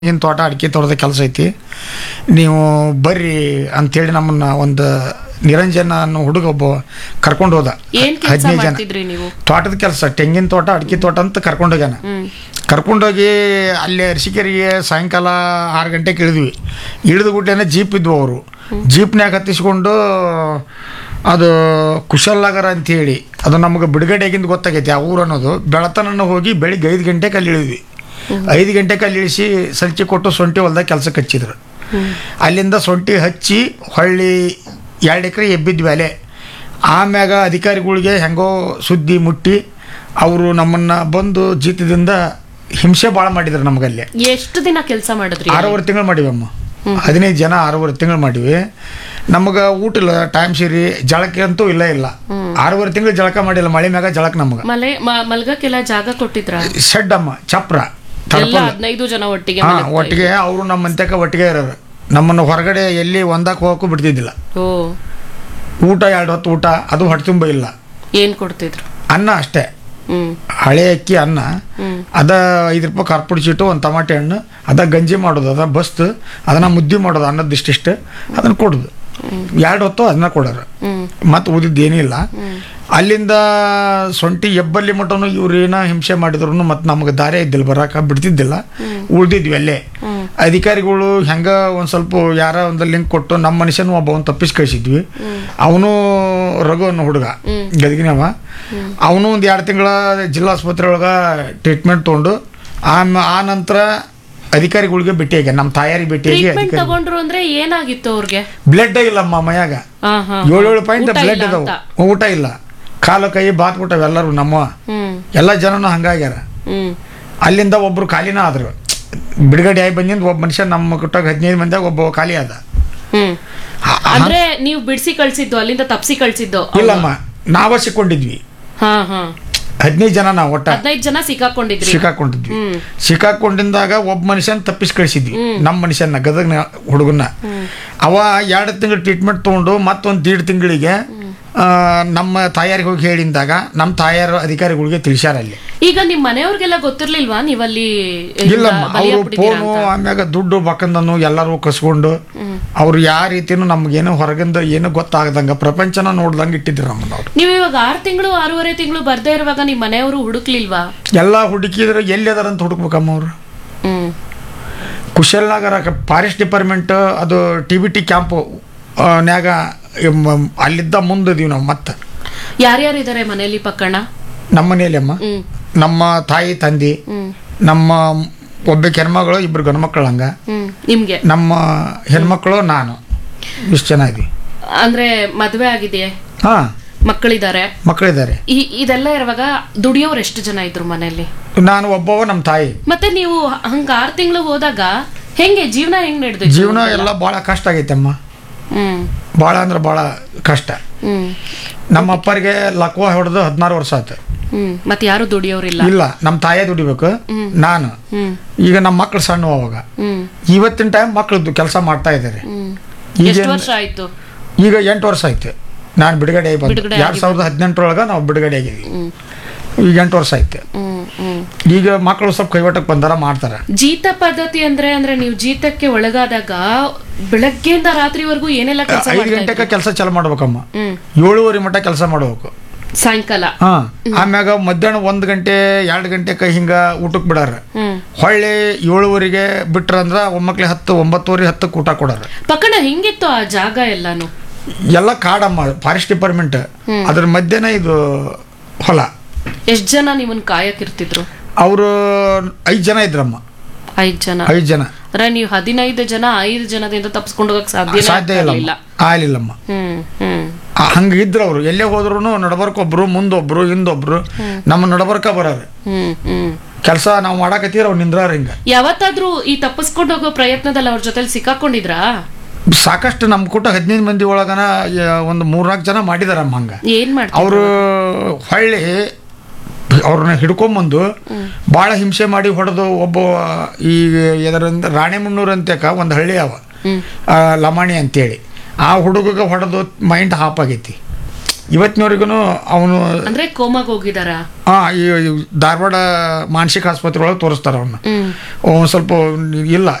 ಏನು ತೋಟ ಅಡಿಕೆ ತೋಟದ ಕೆಲಸ ಐತಿ ನೀವು ಬರ್ರಿ ಅಂತೇಳಿ ನಮ್ಮನ್ನ ಒಂದು ನಿರಂಜನ ಅನ್ನೋ ಹುಡುಗ ಒಬ್ಬ ಕರ್ಕೊಂಡು ಹೋದ ಏನ್ ಕೆಲಸ ಹದಿನೈದು ಜನ ಮಾಡ್ತಿದ್ರಿ ನೀವು ತೋಟದ ಕೆಲಸ ತೆಂಗಿನ ತೋಟ ಅಡಿಕೆ ತೋಟ ಅಂತ ಕರ್ಕೊಂಡು ಹೋಗ್ಯಾನ ಹ್ಮ್ ಕರ್ಕೊಂಡೋಗಿ ಅಲ್ಲಿ ಅರಸಿಕೆರೆಗೆ ಸಾಯಂಕಾಲ ಆರು ಗಂಟೆಗೆ ಇಳಿದ್ವಿ ಇಳಿದ ಗುಟ್ಟೇನೆ ಜೀಪ್ ಇದ್ವು ಅವರು ಜೀಪ್ನ್ಯಾಗ ಹತ್ತಿಸ್ಕೊಂಡು ಅದು ಕುಶಲ್ನಗರ ಅಂತೇಳಿ ಅದು ನಮಗೆ ಬಿಡುಗಡೆಗಿಂದ ಗೊತ್ತಾಗೈತಿ ಆ ಊರು ಅನ್ನೋದು ಬೆಳತನ ಹೋಗಿ ಬೆಳಿಗ್ಗೆ ಐದು ಗಂಟೆಗೆ ಅಲ್ಲಿ ಇಳಿದ್ವಿ ಐದು ಗಂಟೆಗೆ ಅಲ್ಲಿ ಇಳಿಸಿ ಸಂಚಿ ಕೊಟ್ಟು ಸೊಂಟಿ ಹೊಲ್ದಾಗ ಕೆಲಸಕ್ಕೆ ಹಚ್ಚಿದ್ರು ಅಲ್ಲಿಂದ ಸೊಂಟಿ ಹಚ್ಚಿ ಹೊಳ್ಳಿ ಎರಡು ಎಕರೆ ಎಬ್ಬಿದ್ವಿ ಅಲೆ ಆಮ್ಯಾಗ ಅಧಿಕಾರಿಗಳಿಗೆ ಹೆಂಗೋ ಸುದ್ದಿ ಮುಟ್ಟಿ ಅವರು ನಮ್ಮನ್ನ ಬಂದು ಜೀತದಿಂದ ಹಿಂಸೆ ಭಾಳ ಮಾಡಿದ್ರು ನಮಗಲ್ಲಿ ಎಷ್ಟು ದಿನ ಕೆಲಸ ಮಾಡಿದ್ರಿ ಆರೂವರೆ ತಿಂಗಳು ಮಾಡಿವಮ್ಮ ಹದಿನೈದು ಜನ ಆರೂವರೆ ತಿಂಗಳು ಮಾಡಿವಿ ನಮಗೆ ಊಟ ಇಲ್ಲ ಟೈಮ್ ಸೀರಿ ಜಳಕ್ಕೆ ಅಂತೂ ಇಲ್ಲ ಇಲ್ಲ ಆರೂವರೆ ತಿಂಗಳು ಜಳಕ ಮಾಡಿಲ್ಲ ಮಳೆ ಮ್ಯಾಗ ಜಳಕ ನಮಗೆ ಮಲೆ ಮ- ಮಲ್ಗಕ್ಕೆಲ್ಲ ಜಾಗ ಕೊಟ್ಟಿದ್ರ ಶೆಡ್ ಅಮ್ಮ ಚಪ್ರ ಎಲ್ಲ ತಡ್ಪಲ್ ಹದಿನೈದು ಜನ ಒಟ್ಟಿಗೆ ಹಾ ಮಲಗ್ತಾ ಒಟ್ಟಿಗೆ ಅವರು ನಮ್ಮ ಮಂತ್ಯಕ್ಕೆ ಒಟ್ಟಿಗೆ ಇರೋರು ನಮ್ಮನ್ನು ಹೊರಗಡೆ ಎಲ್ಲಿ ಒಂದಕ್ಕೆ ಹೋಗಕ್ಕೂ ಬಿಡ್ತಿದ್ದಿಲ್ಲ ಇದ್ರು. ಓ ಊಟ ಎರಡು ಹೊತ್ತು ಊಟ ಅದು ಹೊಟ್ಟೆ ತುಂಬ ಇಲ್ಲ ಏನ್ ಕೊಡ್ತಿದ್ರು ಅನ್ನ ಅಷ್ಟೇ ಹ್ಮ್ ಹಳೆ ಅಕ್ಕಿ ಅನ್ನ ಹ್ಮ್ ಅದ ಐದು ರೂಪಾಯಿ ಕಾರ್ಪುಡಿ ಚೀಟು ಒಂದು ಟಮಾಟೆ ಹಣ್ಣು ಅದ ಗಂಜಿ ಮಾಡೋದು ಅದ ಬಸ್ತು ಅದನ್ನ ಮುದ್ದೆ ಮಾಡೋದು ಅನ್ನದ ಇಷ್ಟಿಷ್ಟು ಅದನ್ನ ಕೊಡೋದು ಎರಡು ಹೊತ್ತು ಅದನ್ನ ಕೊಡೋರು ಹ್ಮ್ ಮತ್ತು ಉಳಿದಿದ್ದು ಏನಿಲ್ಲ ಅಲ್ಲಿಂದ ಸೊಂಟಿ ಎಬ್ಬಲ್ಲಿ ಮಟನು ಇವ್ರು ಏನೋ ಹಿಂಸೆ ಮಾಡಿದ್ರು ಮತ್ತು ನಮಗೆ ದಾರಿ ಇದ್ದಿಲ್ಲ ಬರಾಕ ಬಿಡ್ತಿದ್ದಿಲ್ಲ ಉಳ್ದಿದ್ವಿ ಅಲ್ಲೇ ಹ್ಮ್ ಅಧಿಕಾರಿಗಳು ಹೆಂಗ ಒಂದು ಸ್ವಲ್ಪ ಯಾರ ಒಂದು ಲಿಂಕ್ ಕೊಟ್ಟು ನಮ್ಮ ಮನುಷ್ಯನ ಒಬ್ಬ ಒಂದು ತಪ್ಪಿಸಿ ಕಳಿಸಿದ್ವಿ ಅವನು ರಘು ಅನ್ನೋ ಹುಡುಗ ಗದಗಿನವ ಅವನು ಒಂದು ಎರಡು ತಿಂಗಳ ಜಿಲ್ಲಾ ಆಸ್ಪತ್ರೆ ಒಳಗೆ ಟ್ರೀಟ್ಮೆಂಟ್ ತೊಗೊಂಡು ಆಮ ಆ ನಂತರ ಅಧಿಕಾರಿಗಳಿಗೆ ಭೇಟಿಯಾಗ ನಮ್ಮ ತಾಯಾರಿಗೆ ಭೇಟಿಯಾಗಿ ಟ್ರೀಟ್ಮೆಂಟ್ ಅಧಿಕಾರಿ ತಗೊಂಡ್ರು ಅಂದ್ರೆ ಏನಾಗಿತ್ತು ಅವ್ರಿಗೆ ಬ್ಲಡ್ ಇಲ್ಲಮ್ಮ ಮೈಯಾಗ ಹಾ ಹಾ ಏಳೇಳು ಪಾಯಿಂಟ್ ಊಟ ಬ್ಲಡ್ ಇಲ್ಲ ಅದಾವು ಅಂತ. ಊಟ ಇಲ್ಲ ಕಾಲು ಕೈ ಬಾತ್ ಬಿಟ್ಟವು ಎಲ್ಲರೂ ನಮ್ಮ ಹ್ಮ್ ಎಲ್ಲ ಜನನು ಹಂಗಾಗ್ಯಾರ ಹ್ಮ್ ಅಲ್ಲಿಂದ ಒಬ್ರು ಖಾಲಿನ ಆದ್ರು ಬಿಡುಗಡೆ ಆಗಿ ಬಂದಿಂದ ಒಬ್ಬ ಮನುಷ್ಯ ನಮ್ಮ ಕುಟ್ಟಾಗ ಹದಿನೈದು ಮಂದಿಯಾಗ ಒಬ್ಬ ಖಾಲಿ ಆದ ಹ್ಮ್ ಹ- ಹ- ಅಂದ್ರೆ ನೀವು ಬಿಡಿಸಿ ಕಳ್ಸಿದ್ದು ಅಲ್ಲಿಂದ ತಪ್ಸಿ ಕಳ್ಸಿದ್ದು ಇಲ್ಲಮ್ಮ ನಾವ ಸಿಕ್ಕೊಂಡಿದ್ವಿ ಹಾ ಹಾ ಹದಿನೈದು ಜನ ನಾವು ಒಟ್ಟ ಹದಿನೈದು ಜನ ಸಿಕ್ಕಾಕೊಂಡಿದ್ರಿ ಸಿಕ್ಕಾಕೊಂಡಿದ್ವಿ ಹ್ಮ್ ಸಿಕ್ಕಾಕೊಂಡಿದ್ದಾಗ ಒಬ್ಬ ಮನುಷ್ಯನ ತಪ್ಪಿಸಿ ಕಳಿಸಿದ್ವಿ ನಮ್ಮ ಮನುಷ್ಯನ ಗದಗ್ನ ಹುಡುಗನ್ನ ಅವ ಎರಡು ತಿಂಗಳು ಟ್ರೀಟ್ಮೆಂಟ್ ತೊಗೊಂಡು ಮತ್ತೊಂದು ದೀಡ್ ತಿಂಗಳಿಗೆ ಆ, ನಮ್ಮ ತಾಯಾರಿಗೆ ಹೋಗಿ ಹೇಳಿದಾಗ ನಮ್ಮ ತಾಯಾರ ಅಧಿಕಾರಿಗಳಿಗೆ ತಿಳಿಸ್ಯಾರ ಅಲ್ಲಿ ಈಗ ನಿಮ್ ಮನೆಯವ್ರಿಗೆಲ್ಲ ಗೊತ್ತಿರ್ಲಿಲ್ವಾ ನೀವಲ್ಲಿ ಈಗ ಇಲ್ಲಮ್ಮ ಬಲಿ ಅವರು ಆಗ್ಬಿಟ್ಟಿದ್ದೀರಾ ಫೋನು ಅಂತ? ಆಮ್ಯಾಗ ದುಡ್ಡು ಬಕ್ಕಂದನು ಎಲ್ಲರೂ ಕಸ್ಕೊಂಡು ಅವ್ರು ಯಾವ ರೀತಿನೂ ನಮ್ಗೇನು ಹೊರಗಿಂದ ಏನು ಗೊತ್ತಾಗದಂಗ ಪ್ರಪಂಚನ ನೋಡ್ದಂಗೆ ಇಟ್ಟಿದ್ರು ನಮ್ಮನ್ನ ಅವ್ರು ನೀವು ಇವಾಗ ಆರ್ ತಿಂಗಳು ಆರೂವರೆ ತಿಂಗಳು ಬರ್ದೇ ಇರುವಾಗ ನಿಮ್ ಮನೆಯವರು ಹುಡುಕ್ಲಿಲ್ವಾ ಎಲ್ಲ ಹುಡುಕಿದ್ರೆ ಎಲ್ಲಿ ಅದಾರ ಅಂತ ಹುಡುಕ್ಬೇಕಮ್ಮ ಅವರು ಹ್ಮ್ ಕುಶಲ್ನಗರ ಫಾರೆಸ್ಟ್ ಡಿಪಾರ್ಟ್ಮೆಂಟ್ ಅದು ಟಿ ಬಿ ಟಿ ಕ್ಯಾಂಪು ನ್ಯಾಗ ಎಮ್- ಅಲ್ಲಿದ್ದ ಮುಂದಿದೀವಿ ನಾವು ಮತ್ತೆ ಯಾರ್ಯಾರು ಇದಾರೆ ಮನೆಯಲ್ಲಿ ಪಕ್ಕಣ ನಮ್ಮ ಮನೆಯಲ್ಲಿ ಅಮ್ಮ ಹ್ಮ್ ನಮ್ಮ ತಾಯಿ ತಂದೆ ಹ್ಮ್ ನಮ್ಮ ಒಬ್ಬ ಹೆಣ್ಮಗಳು ಇಬ್ರು ಗಂಡ್ಮಕ್ಳು ಹಂಗ ಹ್ಮ್ ನಿಮ್ಗೆ ನಮ್ಮ ಹೆಣ್ಮಕ್ಳು ನಾನು ಇಷ್ಟು ಜನ ಇದ್ವಿ ಅಂದ್ರೆ ಮದ್ವೆ ಆಗಿದೆಯೇ ಹಾಂ ಮಕ್ಕಳಿದ್ದಾರೆ ಮಕ್ಕಳಿದ್ದಾರೆ ಈ ಇದೆಲ್ಲ ಇರುವಾಗ ದುಡಿಯೋರು ಎಷ್ಟು ಜನ ಇದ್ರು ಮನೆಯಲ್ಲಿ ನಾನು ಒಬ್ಬವ ನಮ್ಮ ತಾಯಿ ಮತ್ತೆ ನೀವು ಹಂಗ ಆರ್ ತಿಂಗಳು ಹೋದಾಗ ಹೆಂಗೆ ಜೀವನ ಹೆಂಗ್ ನಡೆದು ಜೀವನ ಎಲ್ಲ ಭಾಳ ಕಷ್ಟ ಆಗೈತೆ ಅಮ್ಮ ಹ್ಮ್ ಭಾಳ ಅಂದ್ರೆ ಭಾಳ ಕಷ್ಟ ಹ್ಮ್ ನಮ್ಮ ಅಪ್ಪರಿಗೆ ಲಕ್ವ ಹೊಡೆದು ಹದಿನಾರು ವರ್ಷ ಆಯ್ತು ಹ್ಮ್ ಮತ್ತೆ ಯಾರು ದುಡಿಯೋರಿಲ್ಲ ಇಲ್ಲ ನಮ್ಮ ತಾಯೇ ದುಡಿಬೇಕು ನಾನು ಹ್ಮ್ ಈಗ ನಮ್ಮ ಮಕ್ಳು ಸಣ್ಣ ಅವಾಗ ಹ್ಮ್ ಇವತ್ತಿನ ಟೈಮ್ ಮಕ್ಕಳದ್ದು ಕೆಲಸ ಮಾಡ್ತಾ ಇದ್ದಾರೆ ಹ್ಮ್ ಈಗ ಎಷ್ಟು ವರ್ಷ ಆಯ್ತು ಈಗ ಎಂಟು ವರ್ಷ ಆಯ್ತು ನಾನು ಬಿಡುಗಡೆ ಆಗಿ ಬಂದು ಬಿಡುಗಡೆ ಎರಡು ಸಾವಿರದ ಹದಿನೆಂಟರೊಳಗೆ ನಾವು ಬಿಡುಗಡೆ ಆಗಿದ್ವಿ ಹ್ಮ್ ಈಗ ಎಂಟು ವರ್ಷ ಆಯ್ತು ಹ್ಮ್ ಹ್ಮ್ ಈಗ ಮಕ್ಕಳು ಸ್ವಲ್ಪ ಕೈವಟಕ್ಕೆ ಬಂದಾರ ಮಾಡ್ತಾರೆ ಜೀತ ಪದ್ಧತಿ ಅಂದ್ರೆ ಅಂದ್ರೆ ನೀವು ಜೀತಕ್ಕೆ ಒಳಗಾದಾಗ ಬೆಳಗ್ಗೆಯಿಂದ ರಾತ್ರಿವರೆಗೂ ಏನೆಲ್ಲ ಕೆಲಸ ಐದು ಮಾಡ್ತಾ ಗಂಟೆಗೆ ಇದ್ರಿ? ಕೆಲಸ ಚಾಲು ಮಾಡ್ಬೇಕಮ್ಮ ಹ್ಮ್ ಏಳುವರೆ ಮಟ್ಟ ಕೆಲಸ ಮಾಡ್ಬೇಕು ಸಾಯಂಕಾಲ ಹಾಂ ಆಮ್ಯಾಗ ಮಧ್ಯಾಹ್ನ ಒಂದು ಗಂಟೆ ಎರಡು ಗಂಟೆಗೆ ಹಿಂಗೆ ಊಟಕ್ಕೆ ಬಿಡಾರ ಹ್ಮ್ ಹೊಳ್ಳಿ ಏಳುವರೆಗೆ ಬಿಟ್ರಂದ್ರೆ ಒಮ್ಮಕ್ಳೆ ಹತ್ತು ಒಂಬತ್ತುವರೆ ಹತ್ತಕ್ಕೆ ಊಟ ಕೊಡಾರ ಪಕ್ಕಣ ಹೆಂಗಿತ್ತು ಆ ಜಾಗ ಎಲ್ಲಾನು ಎಲ್ಲ ಕಾಡಮ್ಮ ಫಾರೆಸ್ಟ್ ಡಿಪಾರ್ಟ್ಮೆಂಟ್ ಅದ್ರ ಮಧ್ಯೆನೇ ಇದು ಹೊಲ ಎಷ್ಟ್ ಜನ ನಿಮ್ಮನ್ ಕಾಯಕ್ಕಿರ್ತಿದ್ರು ಅವರು ಐದು ಜನ ಇದ್ರಮ್ಮ ಐದ್ ಜನ ಐದು ಜನ ಅಂದ್ರೆ ನೀವು ಹದಿನೈದು ಜನ ಐದು ಜನದಿಂದ ತಪ್ಸ್ಕೊಂಡು ಹೋಗಕ್ ಸಾಧ್ಯ ಸಾಧ್ಯ ಇಲ್ಲ ಆಗ್ಲಿಲ್ಲಮ್ಮ ಹ್ಮ್ ಹ್ಮ್ ಆ, ಹಂಗೆ ಇದ್ರು ಅವರು ಎಲ್ಲೇ ಹೋದ್ರು ನಡಬರ್ಕ ಒಬ್ರು ಮುಂದೊಬ್ರು ಹಿಂದೊಬ್ರು ನಮ್ಮ ನಡಬರ್ಕ ಬರೋರು ಹ್ಮ್ ಹ್ಮ್ ಕೆಲಸ ನಾವು ಮಾಡಾಕತ್ತೀರ ಅವ್ರು ನಿಂದ್ರಾರ ಹಿಂಗ ಯಾವತ್ತಾದ್ರೂ ಈ ತಪ್ಪಿಸ್ಕೊಂಡು ಹೋಗೋ ಪ್ರಯತ್ನದಲ್ಲಿ ಅವ್ರ ಜೊತೆಲಿ ಸಿಕ್ಕಾಕೊಂಡಿದ್ರಾ ಸಾಕಷ್ಟು ನಮ್ಮ ಕೂಟ ಹದಿನೈದು ಮಂದಿ ಒಳಗನ ಯ- ಒಂದು ಮೂರ್ನಾಲ್ಕು ಜನ ಮಾಡಿದಾರಮ್ಮ ಹಂಗ ಏನ್ ಮಾಡ್ತಾರೆ ಅವರು ಹೊಳ್ಳಿ ಅವ್ರನ್ನ ಹಿಡ್ಕೊಂಬಂದು ಭಾಳ ಹಿಂಸೆ ಮಾಡಿ ಹೊಡೆದು ಒಬ್ಬ ಈ ಇದರಿಂದ ರಾಣೆಮುನ್ನೂರು ಅಂತೇಕ ಒಂದು ಹಳ್ಳಿ ಅವ ಹ್ಮ್ ಆ, ಲಮಾಣಿ ಅಂತೇಳಿ ಆ ಹುಡುಗಗೆ ಹೊಡೆದು ಮೈಂಡ್ ಹಾಪ್ ಆಗೈತಿ ಇವತ್ತಿನವರೆಗೂ ಅವನು ಅಂದ್ರೆ ಕೋಮಾಗ ಹೋಗಿದಾರ ಆ ಈ ಈ ಧಾರವಾಡ ಮಾನಸಿಕ ಆಸ್ಪತ್ರೆ ಒಳಗೆ ತೋರಿಸ್ತಾರೆ ಅವನ್ನ ಹ್ಮ್ ಅವ್ನು ಸ್ವಲ್ಪ ಇಲ್ಲ